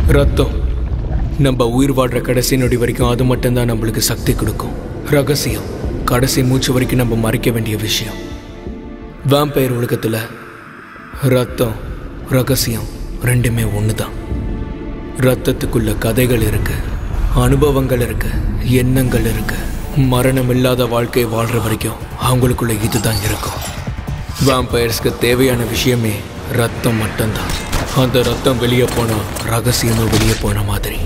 ரத்தம் நம்ம உயிர் வாழ்கிற கடைசி நொடி வரைக்கும் அது மட்டும்தான் நம்மளுக்கு சக்தி கொடுக்கும் ரகசியம் கடைசி மூச்சு வரைக்கும் நம்ம மறைக்க வேண்டிய விஷயம் வேம்பயர் உலகத்தில் ரத்தம் ரகசியம் ரெண்டுமே ஒன்று தான் ரத்தத்துக்குள்ள கதைகள் இருக்கு அனுபவங்கள் இருக்கு எண்ணங்கள் இருக்கு மரணம் இல்லாத வாழ்க்கை வாழ்கிற வரைக்கும் அவங்களுக்குள்ள இதுதான் இருக்கும் வேம்பயர்ஸ்க்கு தேவையான விஷயமே ரத்தம் மட்டும்தான் அந்த ரத்தம் வெளியே போனால் ரகசியமும் வெளியே போன மாதிரி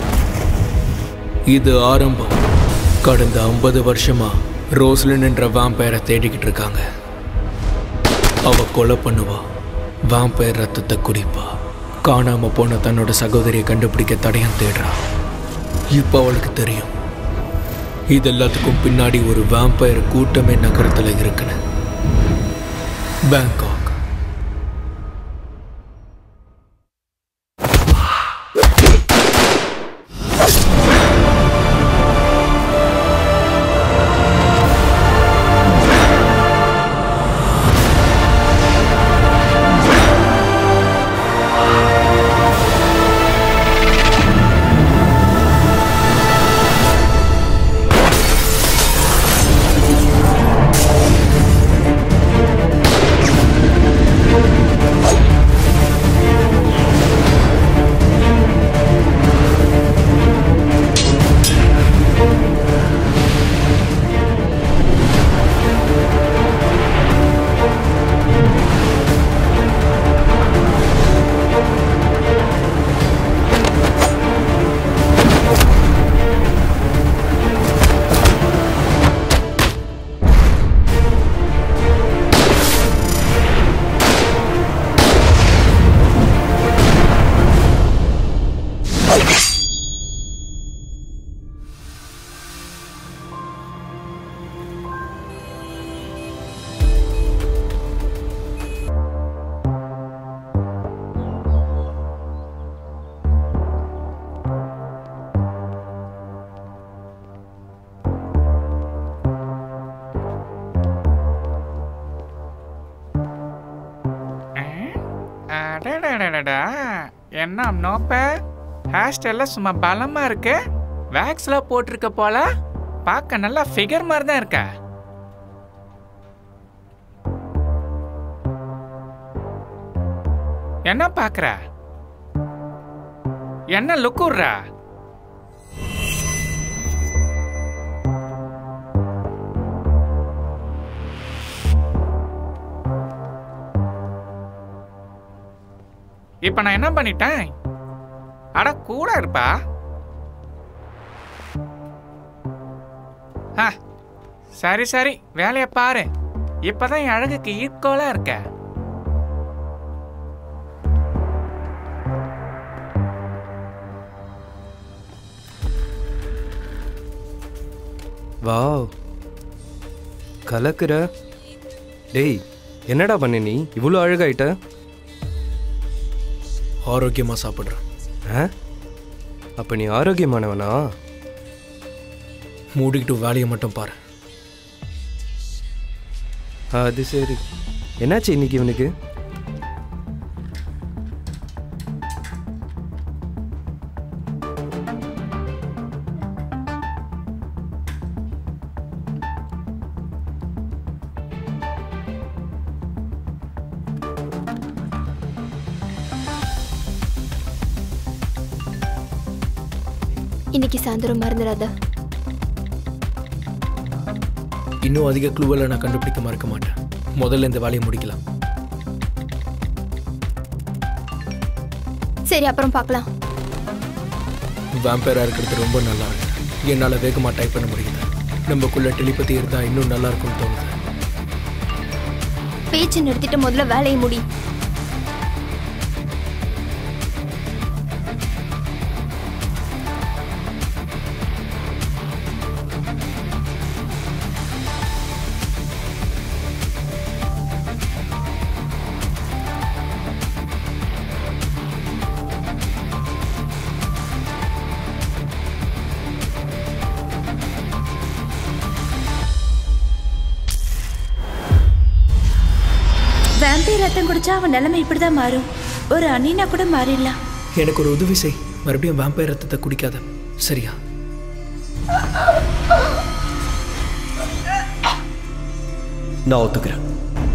இது ஆரம்பம் கடந்த ஐம்பது வருஷமா ரோஸ்லின் என்ற வேம்பயரை தேடிக்கிட்டு இருக்காங்க அவ கொலை பண்ணுவா வேம்பயர் ரத்தத்தை குடிப்பா காணாம போன தன்னோட சகோதரியை கண்டுபிடிக்க தடயம் தேடுறா இப்போ அவளுக்கு தெரியும் இது எல்லாத்துக்கும் பின்னாடி ஒரு வேம்பயர் கூட்டமே நகரத்தில் இருக்குன்னு பேங்காக் அடடடடடா என்ன நோப்ப ஹேர் ஸ்டைல்லாம் சும்மா பலமா இருக்கு வேக்ஸ்லாம் போட்டிருக்க போல பார்க்க நல்லா ஃபிகர் மாதிரி தான் இருக்க என்ன பார்க்கற என்ன லுக் விடுற இப்ப நான் என்ன பண்ணிட்டேன் அட கூட இருப்பா ஆ, சரி சரி வேலையை பாரு இப்பதான் என் அழகுக்கு ஈக்குவலா இருக்க வாவ் கலக்குற டேய் என்னடா பண்ண நீ இவ்வளோ அழகாயிட்ட ஆரோக்கியமாக சாப்பிட்றேன் ஆ அப்போ நீ ஆரோக்கியமானவனா மூடிக்கிட்டு வேலையை மட்டும் பாரு அது சரி என்னாச்சு இன்னைக்கு இவனுக்கு இன்னைக்கு சாயந்தரம் மறந்துடாத இன்னும் அதிக க்ளூவெல்லாம் நான் கண்டுபிடிக்க மறக்க மாட்டேன் முதல்ல இந்த வேலையை முடிக்கலாம் சரி அப்புறம் பார்க்கலாம் வேம்பேராக இருக்கிறது ரொம்ப நல்லா இருக்கு என்னால் வேகமாக டைப் பண்ண முடியுது நமக்குள்ள டெலிபதி இருந்தால் இன்னும் நல்லா இருக்கும்னு தோணுது பேச்சு நிறுத்திட்டு முதல்ல வேலையை முடி வேம்பையர் ரத்தம் குடிச்சா அவன் நிலைமை இப்படிதான் மாறும் ஒரு அண்ணினா கூட மாறிடலாம் எனக்கு ஒரு உதவி செய் மறுபடியும் வேம்பயர் ரத்தத்தை குடிக்காத சரியா நான் ஒத்துக்கிறேன்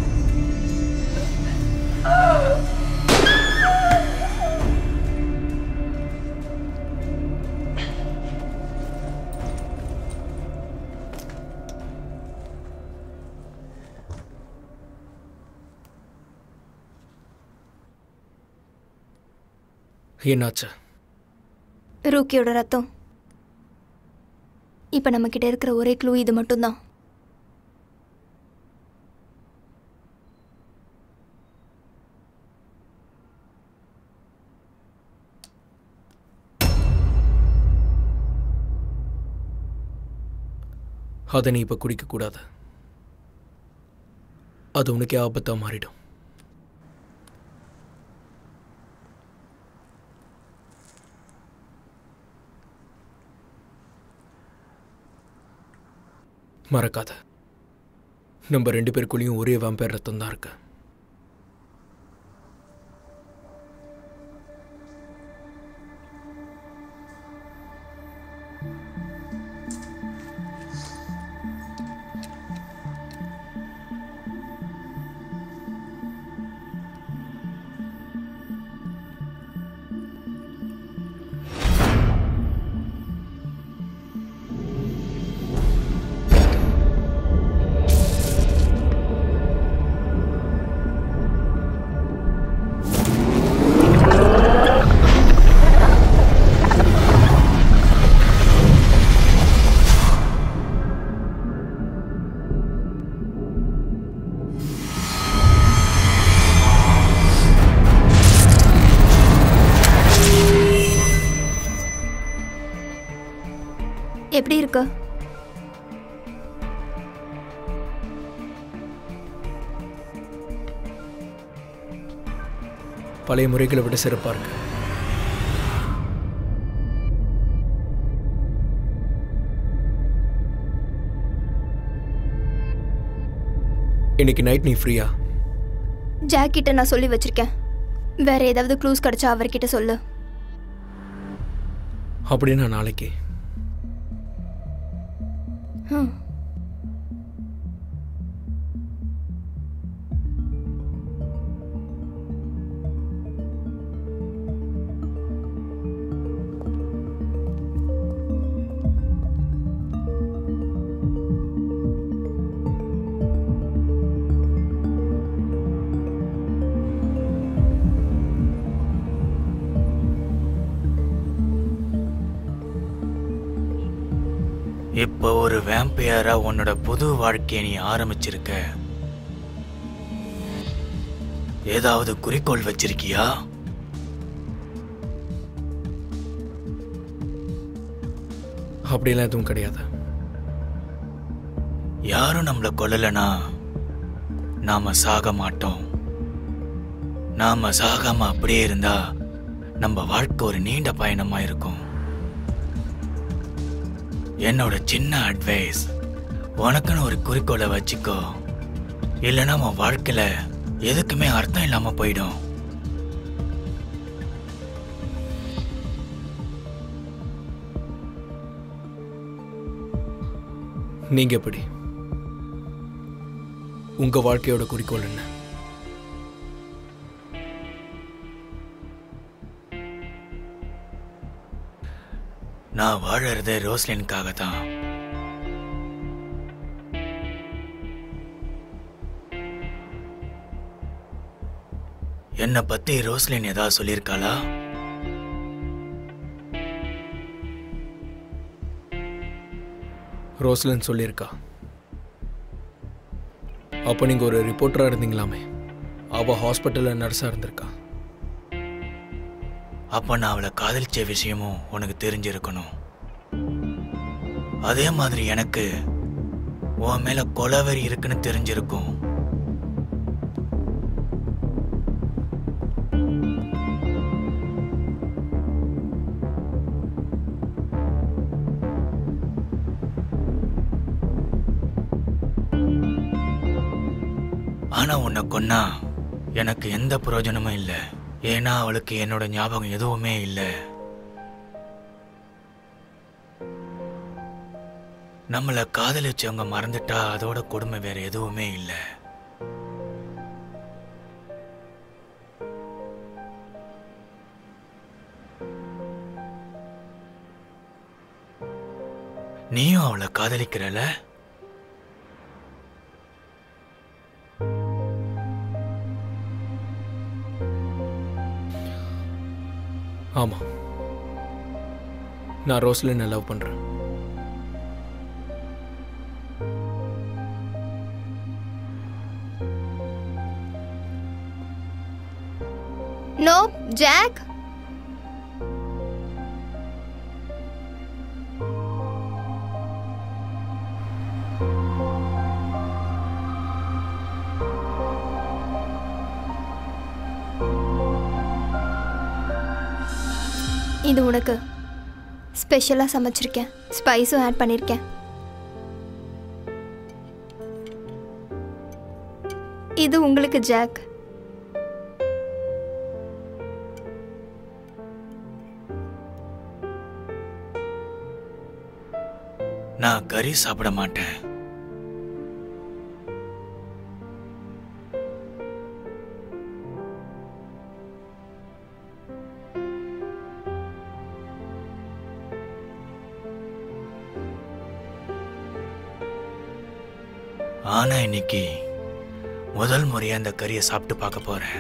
என்னாச்சு ரூக்கியோட ரத்தம் இப்போ நம்ம கிட்ட இருக்கிற ஒரே க்ளூ இது மட்டும்தான் அதை நீ இப்போ குடிக்கக்கூடாது அது உனக்கே ஆபத்தாக மாறிடும் மறக்காத நம்ம ரெண்டு பேருக்குள்ளேயும் ஒரே வேம்பேர் ரத்தம் தான் இருக்கு எப்படி இருக்கு பழைய முறைகளை விட சிறப்பாக இருக்கு இன்னைக்கு நைட் நீ ஃப்ரீயா ஜாக் கிட்ட நான் சொல்லி வச்சிருக்கேன் வேற ஏதாவது க்ளூஸ் கிடைச்சா அவர்கிட்ட சொல்லு அப்படின்னா நாளைக்கு ம் இப்போ ஒரு வேம்பையரா உன்னோட புது வாழ்க்கையை நீ ஆரம்பிச்சிருக்க ஏதாவது குறிக்கோள் வச்சிருக்கியா அப்படிலாம் எதுவும் கிடையாது யாரும் நம்மள கொல்லலைனா நாம சாக மாட்டோம் நாம சாகாம அப்படியே இருந்தா நம்ம வாழ்க்கை ஒரு நீண்ட பயணமா இருக்கும் என்னோட சின்ன அட்வைஸ் உனக்குன்னு ஒரு குறிக்கோளை வச்சுக்கோ இல்லைன்னா உன் வாழ்க்கையில எதுக்குமே அர்த்தம் இல்லாம போயிடும் நீங்க எப்படி உங்க வாழ்க்கையோட குறிக்கோள் என்ன நான் வாழறதே ரோஸ்லினுக்காக தான் என்னை பத்தி ரோஸ்லின் ஏதாவது சொல்லியிருக்காளா ரோஸ்லன் சொல்லியிருக்கா அப்போ நீங்க ஒரு ரிப்போர்ட்டரா இருந்தீங்களாமே அவ ஹாஸ்பிட்டல்ல நர்ஸா இருந்திருக்கா அப்ப நான் அவளை காதலிச்ச விஷயமும் உனக்கு தெரிஞ்சிருக்கணும் அதே மாதிரி எனக்கு உன் மேல கொலவெறி இருக்குன்னு தெரிஞ்சிருக்கும் ஆனா உன்னை கொன்னா எனக்கு எந்த பிரயோஜனமும் இல்லை ஏன்னா அவளுக்கு என்னோட ஞாபகம் எதுவுமே இல்லை நம்மள காதலிச்சவங்க மறந்துட்டா அதோட கொடுமை வேற எதுவுமே இல்லை நீயும் அவளை காதலிக்கிறல ஆமாம் நான் ரோஸ்லினை லவ் பண்ணுறேன் நோ ஜாக் இது உனக்கு ஸ்பெஷலாக சமைச்சிருக்கேன் ஸ்பைஸும் ஆட் பண்ணியிருக்கேன் இது உங்களுக்கு ஜாக் நான் கறி சாப்பிட மாட்டேன் ஆனா இன்னைக்கு முதல் முறையா அந்த கறியை சாப்பிட்டு பார்க்க போறேன்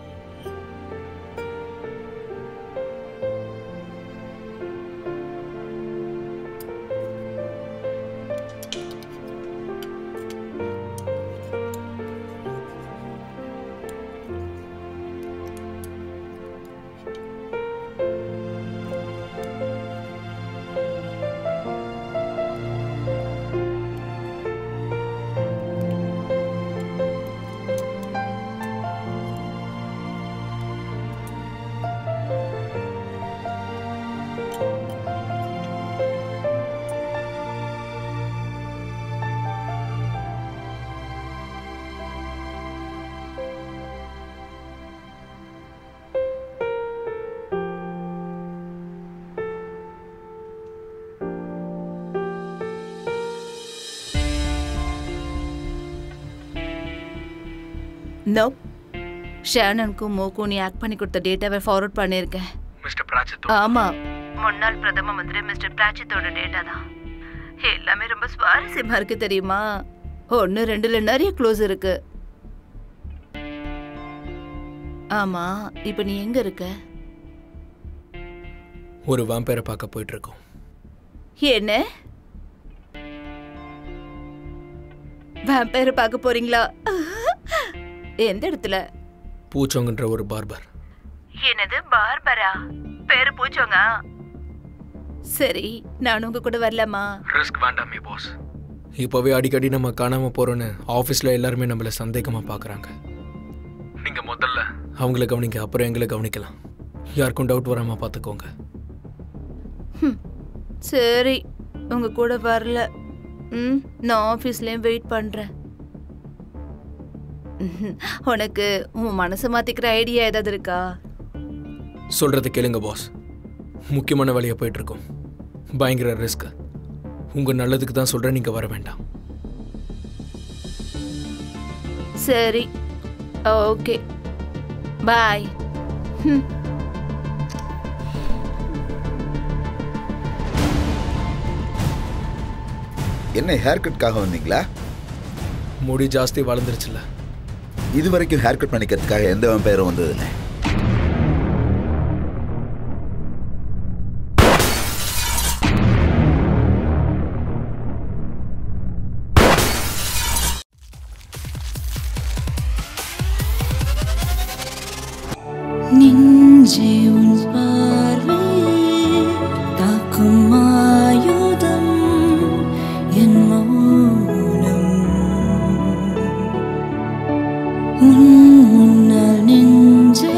நோ ஷேனனுக்கும் மோக்கும் நீ ஆக்ட் பண்ணி கொடுத்த டேட்டாவை ஃபார்வர்ட் பண்ணியிருக்கேன் மிஸ்டர் பிராச்சித் ஆமா முன்னாள் பிரதம மந்திரி மிஸ்டர் பிராச்சித்தோட டேட்டா தான் எல்லாமே ரொம்ப சுவாரஸ்யமா இருக்கு தெரியுமா ஒன்று ரெண்டுல நிறைய க்ளோஸ் இருக்கு ஆமா இப்போ நீ எங்க இருக்க ஒரு வாம்பேரை பார்க்க போயிட்டு இருக்கோம் என்ன வேம்பயரை பார்க்க போறீங்களா எந்த இடத்துல பூச்சோங்கன்ற ஒரு பார்பர் என்னது பார்பரா பேரு பூச்சோங்க சரி நான் உங்க கூட வரலாமா ரிஸ்க் வேண்டாமே பாஸ் இப்போவே அடிக்கடி நம்ம காணாம போறோன்னு ஆஃபீஸில் எல்லாருமே நம்மள சந்தேகமா பார்க்குறாங்க நீங்க முதல்ல அவங்கள கவனிக்க அப்புறம் எங்களை கவனிக்கலாம் யாருக்கும் டவுட் வராம பார்த்துக்கோங்க ஹம், சரி உங்க கூட வரல ம் நான் ஆஃபீஸ்லேயும் வெயிட் பண்றேன் ம்ஹும். உனக்கு உன் மனசை மாத்திக்கிற ஐடியா ஏதாவது இருக்கா சொல்றதை கேளுங்க பாஸ் முக்கியமான வேலையா போயிட்டு இருக்கோம் பயங்கர ரிஸ்க் உங்க நல்லதுக்கு தான் சொல்றேன் நீங்க வர வேண்டாம் சரி ஓகே பாய் ம் என்ன ஹேர் கட்காக வந்தீங்களா முடி ஜாஸ்தி வளர்ந்துருச்சுல இது வரைக்கும் ஹேர் கட் பண்ணிக்கிறதுக்காக எந்த பேரும் வந்ததில்லை நெஞ்சே உன் பார்வை தாக்கும் ஆயுதம் என் மௌனம் உன் முன்னால் நெஞ்சை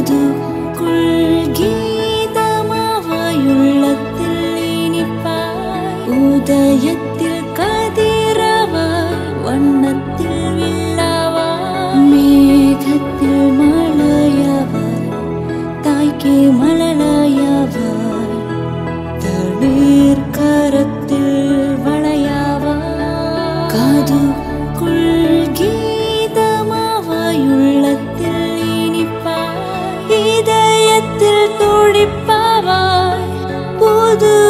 காதுக்குள் கீதமாவாயுள்ளத்தில் இனிப்பாய் உதயத்தில் கதிரவாய் வண்ணத்தில் வில்லாவாய் மேகத்தில் மழையவாய் தாய்க்கு மழலையவாய் தளிர் கரத்தில் வளையாவா காதுக்குள் கீதமாவாயுள்ளத்தில் இனிப்பாய் இதயத்தில் துடிப்பாவாய் புது